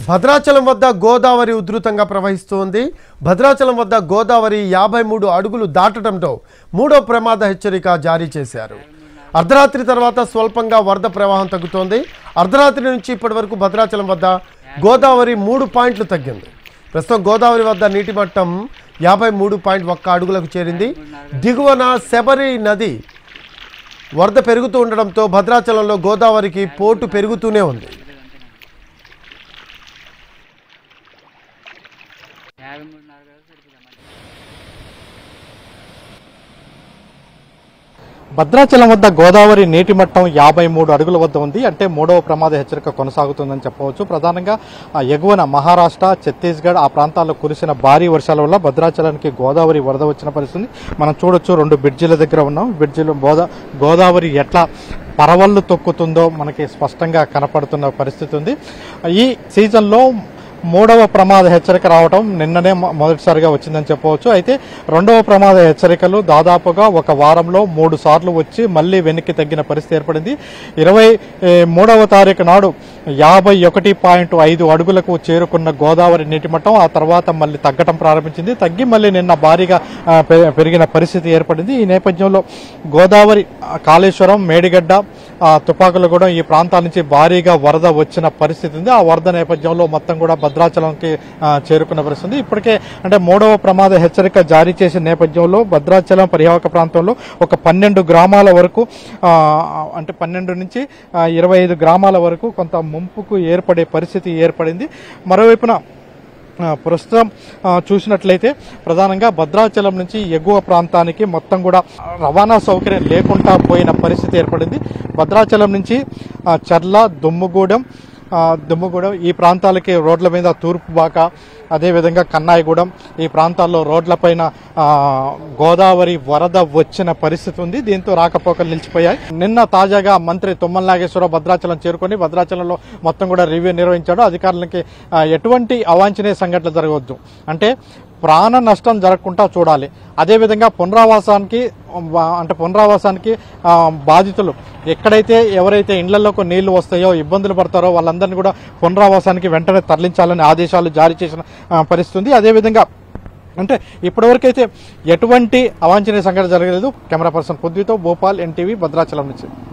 భద్రాచలం వద్ద గోదావరి ఉధృతంగా ప్రవహిస్తోంది భద్రాచలం వద్ద గోదావరి యాభై మూడు అడుగులు దాటడంతో మూడో ప్రమాద హెచ్చరిక జారీ చేశారు అర్ధరాత్రి తర్వాత స్వల్పంగా వరద ప్రవాహం తగ్గుతోంది అర్ధరాత్రి నుంచి ఇప్పటి వరకు భద్రాచలం వద్ద గోదావరి మూడు పాయింట్లు తగ్గింది ప్రస్తుతం గోదావరి వద్ద నీటి మట్టం యాభై మూడు పాయింట్ ఒక్క అడుగులకు చేరింది దిగువన శబరి నది వరద పెరుగుతూ ఉండడంతో భద్రాచలంలో గోదావరికి పోటు పెరుగుతూనే ఉంది యాభై మూడున్నర కదా సరిపోతుందా భద్రాచలం వద్ద గోదావరి నీటి మట్టం యాభై మూడు అడుగుల వద్ద ఉంది అంటే మూడవ ప్రమాద హెచ్చరిక కొనసాగుతుందని చెప్పవచ్చు ప్రధానంగా ఆ, ఎగువన మహారాష్ట్ర ఛత్తీస్గఢ్ ఆ ప్రాంతాల్లో కురిసిన భారీ వర్షాల వల్ల భద్రాచలానికి గోదావరి వరద వచ్చిన పరిస్థితి మనం చూడొచ్చు రెండు బ్రిడ్జిల దగ్గర ఉన్నాం బ్రిడ్జిలు గోదా గోదావరి ఎట్లా పరవళ్ళు తొక్కుతుందో మనకి స్పష్టంగా కనపడుతున్న పరిస్థితి ఉంది ఈ సీజన్లో మూడవ ప్రమాద హెచ్చరిక రావడం నిన్ననే మొ- మొదటిసారిగా వచ్చిందని చెప్పవచ్చు అయితే రెండవ ప్రమాద హెచ్చరికలు దాదాపుగా ఒక వారంలో మూడు సార్లు వచ్చి మళ్ళీ వెనక్కి తగ్గిన పరిస్థితి ఏర్పడింది ఇరవై ఏ, మూడవ తారీఖు నాడు యాభై ఒకటి పాయింట్ ఐదు అడుగులకు చేరుకున్న గోదావరి నీటి మట్టం ఆ తర్వాత మళ్ళీ తగ్గటం ప్రారంభించింది తగ్గి మళ్ళీ నిన్న భారీగా ఆ, పె- పెరిగిన పరిస్థితి ఏర్పడింది ఈ నేపథ్యంలో గోదావరి ఆ, కాళేశ్వరం మేడిగడ్డ ఆ, తుపాకులగూడెం ఈ ప్రాంతాల నుంచి భారీగా వరద వచ్చిన పరిస్థితి ఉంది ఆ వరద నేపథ్యంలో మొత్తం కూడా భద్రాచలంకి ఆ, చేరుకున్న పరిస్థితి ఉంది ఇప్పటికే అంటే మూడవ ప్రమాద హెచ్చరిక జారీ చేసిన నేపథ్యంలో భద్రాచలం పరివాహక ప్రాంతంలో ఒక పన్నెండు గ్రామాల వరకు ఆ, అంటే పన్నెండు నుంచి ఆ, ఇరవై ఐదు గ్రామాల వరకు కొంత ముంపుకు ఏర్పడే పరిస్థితి ఏర్పడింది మరోవైపున ఆ, ప్రస్తుతం ఆ, చూసినట్లయితే ప్రధానంగా భద్రాచలం నుంచి ఎగువ ప్రాంతానికి మొత్తం కూడా రవాణా సౌకర్యం లేకుండా పోయిన పరిస్థితి ఏర్పడింది భద్రాచలం నుంచి ఆ, చర్ల దుమ్ముగూడెం ఆ, దుమ్ముగూడెం ఈ ప్రాంతాలకి రోడ్ల మీద తూర్పు బాక అదేవిధంగా కన్నాయిగూడెం ఈ ప్రాంతాల్లో రోడ్లపైన ఆ, గోదావరి వరద వచ్చిన పరిస్థితి ఉంది దీంతో రాకపోకలు నిలిచిపోయాయి నిన్న తాజాగా మంత్రి తుమ్మల నాగేశ్వరరావు భద్రాచలం చేరుకొని భద్రాచలంలో మొత్తం కూడా రివ్యూ నిర్వహించాడు అధికారులకి ఆ, ఎటువంటి అవాంఛనీయ సంఘటనలు జరగవద్దు అంటే ప్రాణ నష్టం జరగకుండా చూడాలి అదేవిధంగా పునరావాసానికి ఆ, అంటే పునరావాసానికి ఆ, బాధితులు ఎక్కడైతే ఎవరైతే ఇళ్లలోకి నీళ్లు వస్తాయో ఇబ్బందులు పడతారో వాళ్ళందరినీ కూడా పునరావాసానికి వెంటనే తరలించాలని ఆదేశాలు జారీ చేసిన ఆ, పరిస్థితి ఉంది అదేవిధంగా అంటే ఇప్పటివరకైతే ఎటువంటి అవాంఛనీయ సంఘటన జరగలేదు కెమెరా పర్సన్ పృథ్వీతో భోపాల్ ఎన్టీవీ భద్రాచలం నుంచి